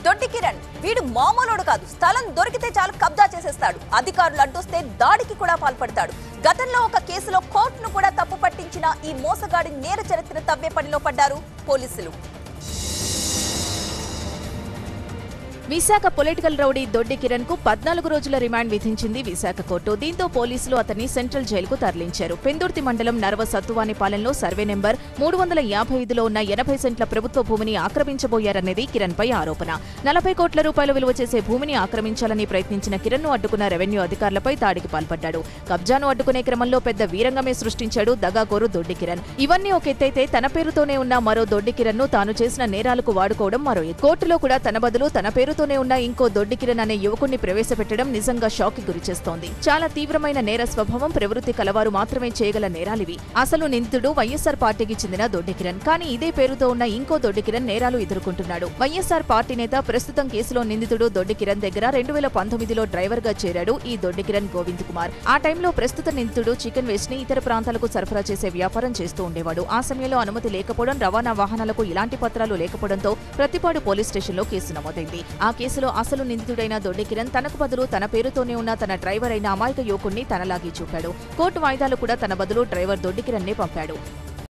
దొడ్డి కిరణ్ వీడు మామూలుడు కాదు స్థలం దొరికితే చాలు కబ్జా చేసేస్తాడు అధికారులు అడ్డొస్తే దాడికి కూడా పాల్పడతాడు గతంలో ఒక కేసులో కోర్టును కూడా తప్పు పట్టించిన ఈ మోసగాడి నేర చరిత్ర తవ్వే పనిలో పడ్డారు పోలీసులు విశాఖ పొలిటికల్ రౌడీ దొడ్డి కిరణ్ కు పద్నాలుగు రోజుల రిమాండ్ విధించింది విశాఖ కోర్టు దీంతో పోలీసులు అతన్ని సెంట్రల్ జైలుకు తరలించారు పెందుర్తి మండలం నర్వ సత్తువానిపాలెంలో సర్వే నెంబర్ మూడు వందల యాభై ఐదులో ఉన్న ఎనభై సెంట్ల ప్రభుత్వ భూమిని ఆక్రమించబోయారనేది కిరణ్ పై ఆరోపణ నలభై కోట్ల రూపాయల విలువ చేసే భూమిని ఆక్రమించాలని ప్రయత్నించిన కిరణ్ ను అడ్డుకున్న రెవెన్యూ అధికారులపై దాడికి పాల్పడ్డాడు కబ్జాను అడ్డుకునే క్రమంలో పెద్ద వీరంగమే సృష్టించాడు దగాకోరు దొడ్డి కిరణ్ ఇవన్నీ ఒక ఎత్తైతే తన పేరుతోనే ఉన్న మరో దొడ్డి కిరణ్ ను తాను చేసిన నేరాలకు వాడుకోవడం మరో ఎత్తు. కోర్టులో కూడా తన బదులు తన పేరుతోనే ఉన్న ఇంకో దొడ్డి కిరణ్ అనే యువకుణ్ణి ప్రవేశపెట్టడం నిజంగా షాక్ కి గురిచేస్తోంది చాలా తీవ్రమైన నేర స్వభావం ప్రవృత్తి కలవారు మాత్రమే చేయగల నేరాలివి అసలు నిందితుడు వైఎస్ఆర్ పార్టీకి చెందిన దొడ్డి కిరణ్ కానీ ఇదే పేరుతో ఉన్న ఇంకో దొడ్డి కిరణ్ నేరాలు ఎదుర్కొంటున్నాడు వైఎస్ఆర్ పార్టీ నేత ప్రస్తుతం కేసులో నిందితుడు దొడ్డి కిరణ్ దగ్గర రెండు వేల పంతొమ్మిదిలో డ్రైవర్ గా చేరాడు ఈ దొడ్డి కిరణ్ గోవింద్ కుమార్ ఆ టైంలో ప్రస్తుత నిందితుడు చికెన్ వేస్ట్ ని ఇతర ప్రాంతాలకు సరఫరా చేసే వ్యాపారం చేస్తూ ఉండేవాడు ఆ సమయంలో అనుమతి లేకపోవడం రవాణా వాహనాలకు ఇలాంటి పత్రాలు లేకపోవడంతో ప్రతిపాడు పోలీస్ స్టేషన్లో కేసు నమోదైంది ఆ కేసులో అసలు నిందితుడైన దొడ్డి కిరణ్ తనకు బదులు తన పేరుతోనే ఉన్న తన డ్రైవర్ అయిన అమాయక యువకుణ్ణి తనలాగి చూపాడు కోర్టు వాయిదాలు కూడా తన బదులు డ్రైవర్ దొడ్డి కిరణ్ నే పంపాడు